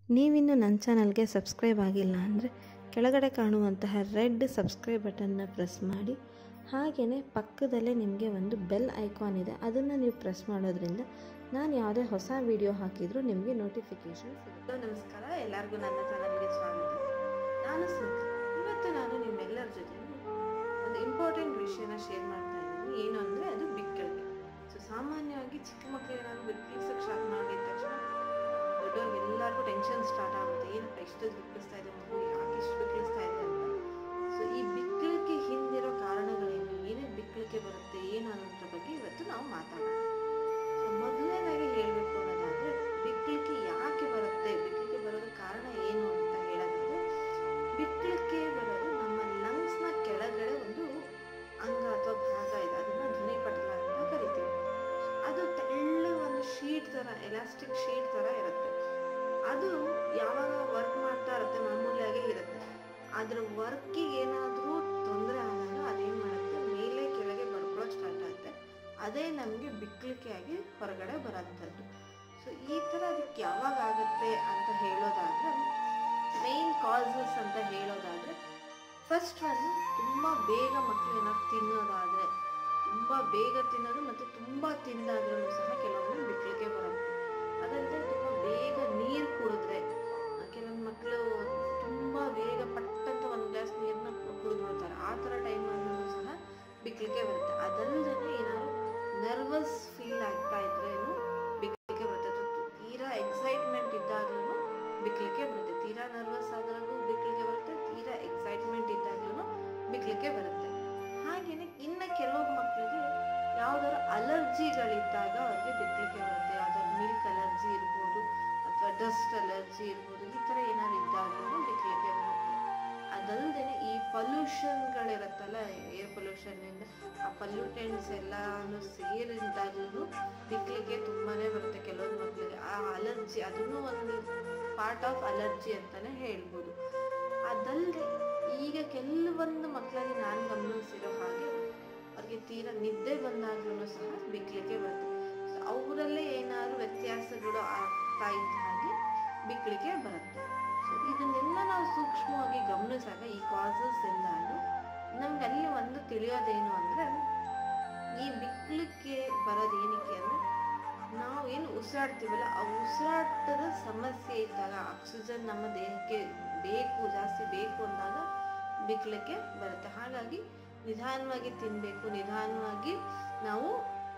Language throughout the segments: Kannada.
ನೀವಿನ್ನು ನನ್ನ ಚಾನಲ್ಗೆ ಸಬ್ಸ್ಕ್ರೈಬ್ ಆಗಿಲ್ಲ ಅಂದರೆ ಕೆಳಗಡೆ ಕಾಣುವಂತಹ ರೆಡ್ ಸಬ್ಸ್ಕ್ರೈಬ್ ಬಟನ್ನ ಪ್ರೆಸ್ ಮಾಡಿ ಹಾಗೆಯೇ ಪಕ್ಕದಲ್ಲೇ ನಿಮಗೆ ಒಂದು ಬೆಲ್ ಐಕಾನ್ ಇದೆ ಅದನ್ನು ನೀವು ಪ್ರೆಸ್ ಮಾಡೋದ್ರಿಂದ ನಾನು ಯಾವುದೇ ಹೊಸ ವಿಡಿಯೋ ಹಾಕಿದರೂ ನಿಮಗೆ ನೋಟಿಫಿಕೇಷನ್ ಸಿಗುತ್ತೆ ನಮಸ್ಕಾರ ಎಲ್ಲರಿಗೂ ನನ್ನ ಚಾನಲ್ಗೆ ಸ್ವಾಗತ ನಾನು ಸ್ಮಿತಾ ಇವತ್ತು ನಾನು ನಿಮ್ಮೆಲ್ಲರ ಜೊತೆ ಒಂದು ಇಂಪಾರ್ಟೆಂಟ್ ವಿಷಯನ ಶೇರ್ ಮಾಡ್ತಾ ಇದ್ದೀನಿ ಏನು ಅಂದರೆ ಅದು ಬಿಕ್ಕಳಿಕೆ ಸೊ ಸಾಮಾನ್ಯವಾಗಿ ಚಿಕ್ಕ ಮಕ್ಕಳು ಏನಾದ್ರು ಬಿಕ್ಕಳಿಸಕ್ಕೆ ಸ್ಟಾರ್ಟ್ ಮಾಡಿದ ತಕ್ಷಣ ದೊಡ್ಡವ್ರಿಗೆ ಎಲ್ಲರಿಗೂ ಟೆನ್ಷನ್ ಸ್ಟಾರ್ಟ್ ಆಗುತ್ತೆ ಏನಪ್ಪ ಇಷ್ಟೊಂದು ಬಿಕ್ಕಳಿಸ್ತಾ ಇದೆ ಮಗು ಯಾಕೆ ಇಷ್ಟು ಬಿಕ್ಕಳಿಸ್ತಾ ಇದೆ ಅಂತ ಸೊ ಈ ಬಿಕ್ಕಳಿಕೆ ಹಿಂದಿರೋ ಕಾರಣಗಳೇನು ಏನೇ ಬಿಕ್ಕಳಿಕೆ ಬರುತ್ತೆ ಏನು ಅನ್ನೋದ್ರ ಬಗ್ಗೆ ಇವತ್ತು ನಾವು ಮಾತಾಡೋಣ ಸೊ ಮೊದಲನೇದಾಗಿ ಹೇಳಬೇಕು ಅನ್ನೋದಾದ್ರೆ ಬಿಕ್ಕಳಿಕೆ ಯಾಕೆ ಬರುತ್ತೆ ಬಿಕ್ಕಳಿಕೆ ಬರೋದ್ರ ಕಾರಣ ಏನು ಅಂತ ಹೇಳೋದಾದ್ರೆ ಬಿಕ್ಕಳಿಕೆ ಬರೋದು ನಮ್ಮ ಲಂಗ್ಸ್ನ ಕೆಳಗಡೆ ಒಂದು ಅಂಗ ಅಥವಾ ಭಾಗ ಇದೆ ಅದನ್ನ ಧ್ವನಿಪಟಲ ಅಂತ ಕರಿತೀವಿ ಅದು ತೆಳ್ಳ ಒಂದು ಶೀಟ್ ತರ ಎಲಾಸ್ಟಿಕ್ ಶೀಟ್ ತರ ಇರುತ್ತೆ ಅದು ಯಾವಾಗ ವರ್ಕ್ ಮಾಡ್ತಾ ಇರುತ್ತೆ ಮಾಮೂಲಿಯಾಗೇ ಇರುತ್ತೆ ಅದ್ರ ವರ್ಕಿಗೆ ಏನಾದರೂ ತೊಂದರೆ ಆದಾಗ ಅದೇನು ಮಾಡುತ್ತೆ ಮೇಲೆ ಕೆಳಗೆ ಬಡ್ಕೊಳ್ಳೋಕೆ ಸ್ಟಾರ್ಟ್ ಆಗುತ್ತೆ ಅದೇ ನಮಗೆ ಬಿಕ್ಕಳಿಕೆಯಾಗಿ ಹೊರಗಡೆ ಬರೋಂಥದ್ದು ಸೊ ಈ ಥರ ಅದಕ್ಕೆ ಯಾವಾಗ ಆಗುತ್ತೆ ಅಂತ ಹೇಳೋದಾದ್ರೆ ಮೇನ್ ಕಾಸಸ್ ಅಂತ ಹೇಳೋದಾದ್ರೆ ಫಸ್ಟ್ ಒಂದು ತುಂಬ ಬೇಗ ಮಕ್ಕಳು ಏನಾದ್ರು ತಿನ್ನೋದಾದ್ರೆ ತುಂಬ ಬೇಗ ತಿನ್ನೋದು ಮತ್ತು ತುಂಬ ತಿಂದಾದ್ರೂ ಸಹ ಕೆಲವೊಮ್ಮೆ ಬಿಕ್ಕಳಿಕೆ ಬರುತ್ತೆ ಅದಲ್ಲದೆ ತುಂಬ ಬೇಗ ನೀರು ಕುಡಿದ್ರೆ ಕೆಲವೊಂದು ಮಕ್ಕಳು ತುಂಬ ಬೇಗ ಪಟ್ಟಂತ ಒಂದು ಗ್ಲಾಸ್ ನೀರನ್ನ ಕುಡಿದ್ಬಿಡ್ತಾರೆ ಆ ಥರ ಟೈಮಲ್ಲೂ ಸಹ ಬಿಕ್ಕಳಿಕೆ ಬರುತ್ತೆ ಅದಲ್ಲದೆ ಏನಾದ್ರು ನರ್ವಸ್ ಫೀಲ್ ಆಗ್ತಾ ಇದ್ರೇನು ಬಿಕ್ಕಳಿಕೆ ಬರುತ್ತೆ ಅಥವಾ ತೀರಾ ಎಕ್ಸೈಟ್ಮೆಂಟ್ ಇದ್ದಾಗ್ಲೂ ಬಿಕ್ಕಳಿಕೆ ಬರುತ್ತೆ ತೀರಾ ನರ್ವಸ್ ಆದಾಗೂ ಬಿಕ್ಕಳಿಕೆ ಬರುತ್ತೆ ತೀರಾ ಎಕ್ಸೈಟ್ಮೆಂಟ್ ಇದ್ದಾಗ್ಲೂ ಬಿಕ್ಕಳಿಕೆ ಬರುತ್ತೆ ಹಾಗೇನೆ ಇನ್ನ ಕೆಲವು ಮಕ್ಕಳಿಗೆ ಯಾವ್ದಾದ್ರು ಅಲರ್ಜಿಗಳಿದ್ದಾಗ ಅವ್ರಿಗೆ ಬಿಕ್ಕಳಿಕೆ ಬರುತ್ತೆ ಯಾವ್ದಾದ್ರು ಮಿಲ್ಕ್ ಅಲರ್ಜಿ ಇರ್ಬೋದು ಅಥವಾ ಡಸ್ಟ್ ಅಲರ್ಜಿ ಇರ್ಬೋದು ಈ ಥರ ಏನಾದ್ರು ಇದ್ದಾಗ್ಲೂ ಬಿಕ್ಕಳಿಕೆ ಬರುತ್ತೆ ಅದಲ್ಲದೆ ಈ ಪೊಲ್ಯೂಷನ್ಗಳಿರುತ್ತಲ್ಲ ಏರ್ ಪೊಲ್ಯೂಷನ್ನಿಂದ ಆ ಪಲ್ಯೂಟೆಂಟ್ಸ್ ಎಲ್ಲಾನು ಸೇರಿದಾಗ್ಲೂ ಬಿಕ್ಕಳಿಕೆ ತುಂಬಾನೇ ಬರುತ್ತೆ ಕೆಲವೊಂದು ಮಕ್ಕಳಿಗೆ ಆ ಅಲರ್ಜಿ ಅದನ್ನು ಒಂದು ಪಾರ್ಟ್ ಆಫ್ ಅಲರ್ಜಿ ಅಂತಾನೆ ಹೇಳ್ಬೋದು ಅದಲ್ಲದೆ ಈಗ ಕೆಲವೊಂದು ಮಕ್ಕಳಲ್ಲಿ ನಾನು ಗಮನಿಸಿರೋ ಹಾಗೆ ಅವ್ರಿಗೆ ತೀರಾ ನಿದ್ದೆ ಬಂದಾಗ್ಲೂ ಸಹ ಬಿಕ್ಕಳಿಕೆ ಬರುತ್ತೆ ಸೊ ಅವರಲ್ಲೇ ಏನಾದ್ರು ವ್ಯತ್ಯಾಸಗಳು ಆಗ್ತಾ ಇದ್ದ ಹಾಗೆ ಬಿಕ್ಕಳಿಕೆ ಬರುತ್ತೆ ಸೊ ಇದನ್ನೆಲ್ಲ ನಾವು ಸೂಕ್ಷ್ಮವಾಗಿ ಗಮನಿಸಿದಾಗ ಈ ಕಾಸಸ್ ಎಲ್ಲಾನು ನಮ್ಗೆ ಅಲ್ಲಿ ಒಂದು ತಿಳಿಯೋದೇನು ಅಂದ್ರೆ ಈ ಬಿಕ್ಕಳಿಕೆ ಬರೋದು ಏನಕ್ಕೆ ಅಂದ್ರೆ ನಾವು ಏನು ಉಸಿರಾಡ್ತೀವಲ್ಲ ಆ ಉಸಿರಾಟದ ಸಮಸ್ಯೆ ಇದ್ದಾಗ ಆಕ್ಸಿಜನ್ ನಮ್ಮ ದೇಹಕ್ಕೆ ಬೇಕು ಜಾಸ್ತಿ ಬೇಕು ಅಂದಾಗ ಬಿಕ್ಕಳಿಕೆ ಬರುತ್ತೆ ಹಾಗಾಗಿ ನಿಧಾನವಾಗಿ ತಿನ್ನಬೇಕು ನಿಧಾನವಾಗಿ ನಾವು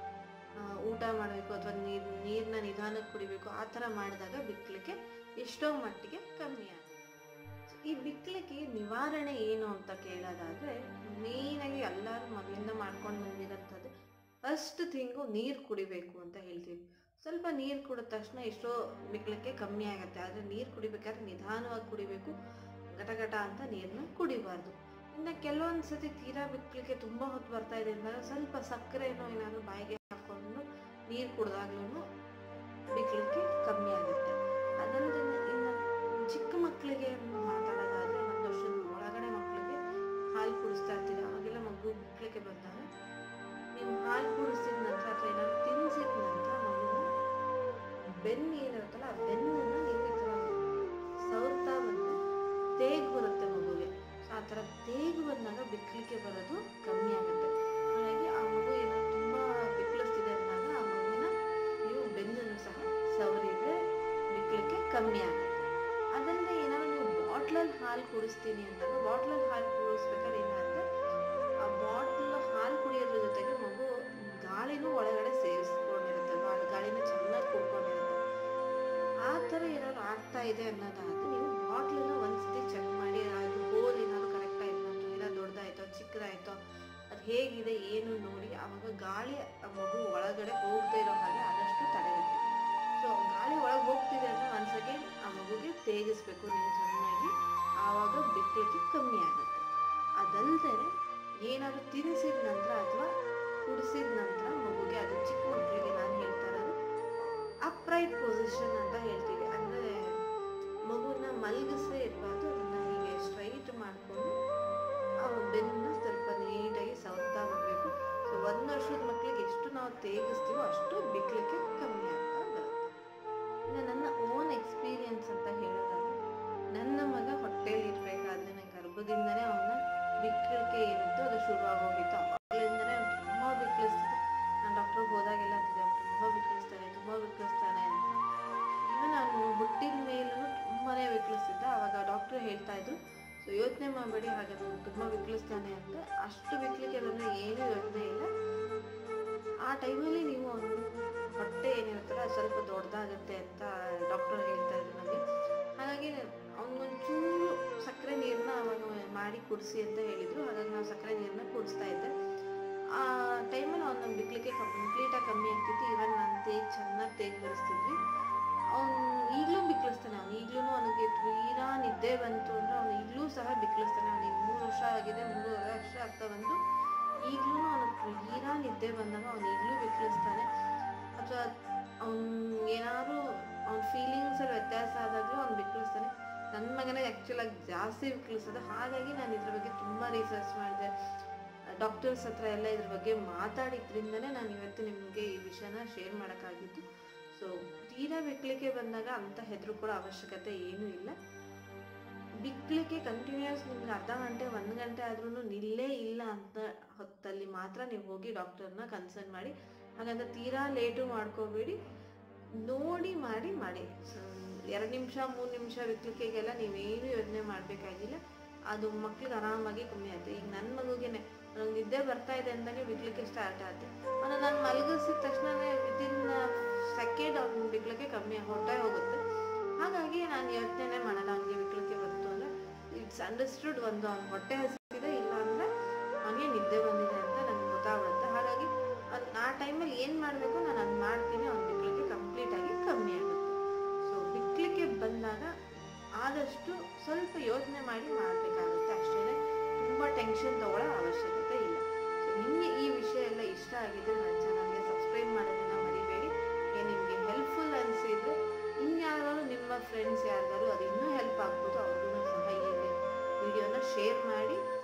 ಊಟ ಮಾಡಬೇಕು ಅಥವಾ ನೀರು ನೀರನ್ನ ನಿಧಾನಕ್ಕೆ ಕುಡಿಬೇಕು ಆ ಥರ ಮಾಡಿದಾಗ ಬಿಕ್ಕಳಿಕೆ ಎಷ್ಟೋ ಮಟ್ಟಿಗೆ ಕಮ್ಮಿ ಆಗುತ್ತೆ ಈ ಬಿಕ್ಕಳಿಕೆ ನಿವಾರಣೆ ಏನು ಅಂತ ಕೇಳೋದಾದ್ರೆ ಮೇಯ್ನಾಗಿ ಎಲ್ಲರೂ ಮೊದಲಿಂದ ಮಾಡ್ಕೊಂಡು ಬಂದಿರೋಂಥದ್ದು ಫಸ್ಟ್ ಥಿಂಗು ನೀರು ಕುಡಿಬೇಕು ಅಂತ ಹೇಳ್ತೀವಿ ಸ್ವಲ್ಪ ನೀರು ಕುಡಿದ ತಕ್ಷಣ ಎಷ್ಟೋ ಬಿಕ್ಕಳಿಕೆ ಕಮ್ಮಿ ಆಗುತ್ತೆ ಆದರೆ ನೀರು ಕುಡಿಬೇಕಾದ್ರೆ ನಿಧಾನವಾಗಿ ಕುಡಿಬೇಕು ಘಟಘಟ ಅಂತ ನೀರನ್ನ ಕುಡಿಬಾರ್ದು ಇನ್ನು ಕೆಲವೊಂದು ಸತಿ ತೀರಾ ಬಿಕ್ಕಳಿಕೆ ತುಂಬ ಹೊತ್ತು ಬರ್ತಾ ಇದೆ ಅಂದಾಗ ಸ್ವಲ್ಪ ಸಕ್ಕರೆನೋ ಏನಾದರೂ ಬಾಯಿಗೆ ಹಾಕೊಂಡು ನೀರು ಕುಡ್ದಾಗ್ಲೂ ಬಿಕ್ಕಳಿಕೆ ಕಮ್ಮಿ ಆಗುತ್ತೆ ಅದಲ್ಲದೆ ಇನ್ನು ಚಿಕ್ಕ ಮಕ್ಕಳಿಗೆ ಮಾತಾಡೋದಾದ್ರೆ ಒಂದು ವರ್ಷದ ಒಳಗಡೆ ಮಕ್ಕಳಿಗೆ ಹಾಲು ಕುಡಿಸ್ತಾ ಇರ್ತೀವಿ ಅವಾಗೆಲ್ಲ ಮಗು ಬಿಕ್ಕಳಿಕೆ ಬಂದಾಗ ನೀವು ಹಾಲು ಕುಡಿಸಿದ ನಂತರ ಅಥವಾ ಏನಾದ್ರು ತಿನ್ಸಿದ ನಂತರ ಮಗುನ ಬೆನ್ನು ಏನಿರುತ್ತಲ್ಲ ಆ ಬೆನ್ನನ್ನು ನೀವು ಈ ಥರ ಸವರ್ತಾ ಬಂದು ತೇಗು ಬರುತ್ತೆ ಮಗುಗೆ ಆ ಥರ ತೇಗು ಬಂದಾಗ ಬಿಕ್ಕಳಿಕೆ ಬರೋದು ಕಮ್ಮಿ ಆಗುತ್ತೆ ಹಾಗಾಗಿ ಆ ಮಗು ಏನಾದ್ರು ತುಂಬ ಬಿಕ್ಕಳಿಸ್ತಿದೆ ಅಂದಾಗ ಆ ಮಗುನ ನೀವು ಬೆನ್ನನ್ನು ಸಹ ಸವರಿದ್ರೆ ಬಿಕ್ಕಳಿಕೆ ಕಮ್ಮಿ ಆಗುತ್ತೆ ಅದಲ್ಲದೆ ಏನಾದ್ರು ನೀವು ಬಾಟ್ಲಲ್ಲಿ ಹಾಲು ಕುಡಿಸ್ತೀನಿ ಅಂದಾಗ ಬಾಟ್ಲಲ್ಲಿ ಹಾಲು ಕುಡಿಸ್ಬೇಕಾದ್ರೆ ಏನಾಗುತ್ತೆ ಆ ಬಾಟ್ಲ್ ಹಾಲು ಕುಡಿಯೋದ್ರ ಜೊತೆಗೆ ಮಗು ಗಾಳಿನೂ ಒಳಗಡೆ ಸೇರಿಸ್ಕೊಂಡಿರುತ್ತೆ ಗಾಳಿನ ಚೆನ್ನಾಗಿ ಕುಡ್ಕೊಂಡಿರುತ್ತೆ ಆ ಥರ ಏನಾದ್ರು ಆಗ್ತಾ ಇದೆ ಅನ್ನೋದಾದ್ರೆ ನೀವು ಬಾಟ್ಲನ್ನ ಒಂದ್ಸತಿ ಚೆಕ್ ಮಾಡಿ ಅದು ಹೋಲ್ ಏನಾದ್ರು ಕರೆಕ್ಟ್ ಆಯ್ತು ಇಲ್ಲ ದೊಡ್ಡದಾಯ್ತೋ ಚಿಕ್ಕದಾಯ್ತೋ ಅದು ಹೇಗಿದೆ ಏನು ನೋಡಿ ಆವಾಗ ಗಾಳಿ ಆ ಮಗು ಒಳಗಡೆ ಹೋಗದೇ ಇರೋ ಹಾಗೆ ಆದಷ್ಟು ತಡೆಗಟ್ಟಿ ಸೊ ಗಾಳಿ ಒಳಗೆ ಹೋಗ್ತಿದೆ ಅಂದ್ರೆ ಒಂದು ಸೆಕೆಂಡ್ ಆ ಮಗುಗೆ ತೇಗಿಸ್ಬೇಕು ನೀವು ಚೆನ್ನಾಗಿ ಆವಾಗ ಬಿಕ್ಕಳಿಕೆ ಕಮ್ಮಿ ಆಗುತ್ತೆ ಅದಲ್ಲದೆ ಏನಾದ್ರು ತಿನ್ನಿಸಿದ ನಂತರ ಅಥವಾ ಕುಡಿಸಿದ ನಂತರ ಮಗುಗೆ ಅದು ಚಿಕ್ಕ ಮಕ್ಕಳಿಗೆ ನಾನು ಹೇಳ್ತಾ ಇರೋದು ಅಪ್ರೈಟ್ ಪೊಸಿಷನ್ ಅಂತ ಹೇಳ್ತೀವಿ ಅಂದರೆ ಮಗುನ ಮಲಗಿಸೇ ಇರಬಾರ್ದು ಅದನ್ನ ಹೀಗೆ ಸ್ಟ್ರೈಟ್ ಮಾಡಿಕೊಂಡು ಬೆನ್ನ ಸ್ವಲ್ಪ ನೀಟಾಗಿ ಸವರ್ತಾ ಬರಬೇಕು ಸೊ ಒಂದು ವರ್ಷದ ಮಕ್ಕಳಿಗೆ ಎಷ್ಟು ನಾವು ತೇಗಿಸ್ತೀವೋ ಅಷ್ಟು ಬಿಕ್ಕಳಿಕೆ ಕಮ್ಮಿ ಆಗ್ತಾ ಬರುತ್ತೆ ಇನ್ನು ನನ್ನ ಓನ್ ಎಕ್ಸ್ಪೀರಿಯನ್ಸ್ ಯೋಚನೆ ಮಾಡಬೇಡಿ ಹಾಗೆ ನನಗೆ ತುಂಬ ವಿಕ್ಲಿಸ್ತಾನೆ ಅಂತ ಅಷ್ಟು ವಿಕ್ಲಿಕ್ಕೆ ಬಂದರೆ ಏನೂ ಯೋಚನೆ ಇಲ್ಲ ಆ ಟೈಮಲ್ಲಿ ನೀವು ಒಂದು ಹೊಟ್ಟೆ ಏನಿರುತ್ತಲ್ಲ ಅದು ಸ್ವಲ್ಪ ದೊಡ್ಡದಾಗುತ್ತೆ ಅಂತ ಡಾಕ್ಟರ್ ಹೇಳ್ತಾ ಇದ್ರು ನನಗೆ ಹಾಗಾಗಿ ಅವನಿಗೊಂಚೂರು ಸಕ್ಕರೆ ನೀರನ್ನ ಅವಾಗ ಮಾಡಿ ಕುಡಿಸಿ ಅಂತ ಹೇಳಿದರು ಹಾಗಾಗಿ ನಾವು ಸಕ್ಕರೆ ನೀರನ್ನ ಕುಡಿಸ್ತಾ ಇದ್ದೆ ಆ ಟೈಮಲ್ಲಿ ಅವ್ನು ಬಿಕ್ಲಿಕ್ಕೆ ಕಂಪ್ಲೀಟಾಗಿ ಕಮ್ಮಿ ಆಗ್ತಿತ್ತು ಈವನ್ ನಾನು ತೇಗ್ ಚೆನ್ನಾಗಿ ತೇಗ್ ಬರೆಸ್ತಿದ್ವಿ ಅವ್ನು ಈಗಲೂ ಬಿಕ್ಲಿಸ್ತಾನೆ ಅವ್ನು ಈಗಲೂ ಅವನಿಗೆ ತೀರಾ ನಿದ್ದೆ ಬಂತು ಅಂದರೆ ಅವನು ಈಗಲೂ ಸಹ ಬಿಕ್ಲಿಸ್ತಾನೆ ಅವನಿಗೆ ಮೂರು ವರ್ಷ ಆಗಿದೆ ಮೂರುವರೆ ವರ್ಷ ಆಗ್ತಾ ಬಂದು ಈಗಲೂ ಅವನು ತೀರಾ ನಿದ್ದೆ ಬಂದಾಗ ಅವನು ಈಗಲೂ ಬಿಕ್ಲಿಸ್ತಾನೆ ಅಥವಾ ಅವ್ನು ಏನಾದ್ರು ಅವ್ನ ಫೀಲಿಂಗ್ಸಲ್ಲಿ ವ್ಯತ್ಯಾಸ ಆದಾಗಲೂ ಅವ್ನು ಬಿಕ್ಲಿಸ್ತಾನೆ ನನ್ನ ಮಗನೇ ಆ್ಯಕ್ಚುಲಾಗಿ ಜಾಸ್ತಿ ವಿಕ್ಲಿಸೋದು ಹಾಗಾಗಿ ನಾನು ಇದ್ರ ಬಗ್ಗೆ ತುಂಬ ರಿಸರ್ಚ್ ಮಾಡಿದೆ ಡಾಕ್ಟರ್ಸ್ ಹತ್ರ ಎಲ್ಲ ಇದ್ರ ಬಗ್ಗೆ ಮಾತಾಡಿದ್ರಿಂದನೇ ನಾನು ಇವತ್ತು ನಿಮಗೆ ಈ ವಿಷಯನ ಶೇರ್ ಮಾಡೋಕ್ಕಾಗಿತ್ತು ಸೊ ತೀರಾ ಬಿಕ್ಲಿಕ್ಕೆ ಬಂದಾಗ ಅಂಥ ಹೆದರು ಕೂಡ ಅವಶ್ಯಕತೆ ಏನೂ ಇಲ್ಲ ಬಿಕ್ಲಿಕ್ಕೆ ಕಂಟಿನ್ಯೂಸ್ ನಿಮ್ಗೆ ಅರ್ಧ ಗಂಟೆ ಒಂದು ಗಂಟೆ ಆದ್ರೂ ನಿಲ್ಲೇ ಇಲ್ಲ ಅಂತ ಹೊತ್ತಲ್ಲಿ ಮಾತ್ರ ನೀವು ಹೋಗಿ ಡಾಕ್ಟರ್ನ ಕನ್ಸರ್ನ್ ಮಾಡಿ ಹಾಗಂತ ತೀರಾ ಲೇಟು ಮಾಡ್ಕೋಬೇಡಿ ನೋಡಿ ಮಾಡಿ ಮಾಡಿ ಎರಡು ನಿಮಿಷ ಮೂರು ನಿಮಿಷ ಬಿಕ್ಲಿಕ್ಕೆಗೆಲ್ಲ ನೀವೇನು ಯೋಚನೆ ಮಾಡಬೇಕಾಗಿಲ್ಲ ಅದು ಮಕ್ಳಿಗೆ ಆರಾಮಾಗಿ ಕಮ್ಮಿ ಆಯ್ತು ಈಗ ನನ್ನ ಮಗುಗೇನೆ ನನಗೆ ನಿದ್ದೆ ಬರ್ತಾ ಇದೆ ಅಂತಾನೆ ಬಿಡ್ಲಿಕ್ಕೆ ಸ್ಟಾರ್ಟ್ ಆಯ್ತು ಅವನು ನಾನು ಮಲಗಿಸಿದ ತಕ್ಷಣನೇ ವಿದಿನ್ ಸೆಕೆಂಡ್ ಅವ್ನ ಬಿಡ್ಲಿಕ್ಕೆ ಕಮ್ಮಿ ಹೊಟ್ಟೆ ಹೋಗುತ್ತೆ ಹಾಗಾಗಿ ನಾನು ಯೋಚನೆ ಮಾಡಲ್ಲ ಅವ್ನಿಗೆ ಬಿಡ್ಲಿಕ್ಕೆ ಬಂತು ಅಂದರೆ ಇಟ್ಸ್ ಅಂಡರ್ಸ್ಟುಡ್ ಒಂದು ಅವ್ನ ಹೊಟ್ಟೆ ಹಸಿತಿದೆ ಇಲ್ಲ ಅಂದರೆ ಅವನಿಗೆ ನಿದ್ದೆ ಬಂದಿದೆ ಅಂತ ನನಗೆ ಗೊತ್ತಾಗ್ಬಿಡುತ್ತೆ ಹಾಗಾಗಿ ಅವ್ನ್ ಆ ಟೈಮಲ್ಲಿ ಏನು ಮಾಡಬೇಕು ನಾನು ಅದು ಮಾಡ್ತೀನಿ ಅವ್ನ ಬಿಡ್ಲಿಕ್ಕೆ ಕಂಪ್ಲೀಟಾಗಿ ಕಮ್ಮಿ ಆಗುತ್ತೆ ಸೊ ಬಿಡ್ಲಿಕ್ಕೆ ಬಂದಾಗ ಆದಷ್ಟು ಸ್ವಲ್ಪ ಯೋಚನೆ ಮಾಡಿ ಮಾಡಬೇಕಾಗುತ್ತೆ ಅಷ್ಟೇ ತುಂಬ ಟೆನ್ಷನ್ ತಗೊಳ್ಳೋ ಅವಶ್ಯಕತೆ ಇಲ್ಲ ಸೊ ನಿಮಗೆ ಈ ವಿಷಯ ಎಲ್ಲ ಇಷ್ಟ ಆಗಿದ್ರೆ ನನ್ನ ಚಾನಲ್ಗೆ ಸಬ್ಸ್ಕ್ರೈಬ್ ಮಾಡೋದನ್ನ ಮರಿಬೇಡಿ ಏನ್ ನಿಮಗೆ ಹೆಲ್ಪ್ಫುಲ್ ಅನಿಸಿದ್ರೆ ಇನ್ಯಾರು ನಿಮ್ಮ ಫ್ರೆಂಡ್ಸ್ ಯಾರಿಗಾರು ಅದು ಇನ್ನೂ ಹೆಲ್ಪ್ ಆಗ್ಬೋದು ಅವ್ರಿಗೂ ಸಹ ಈ ವಿಡಿಯೋನ ಶೇರ್ ಮಾಡಿ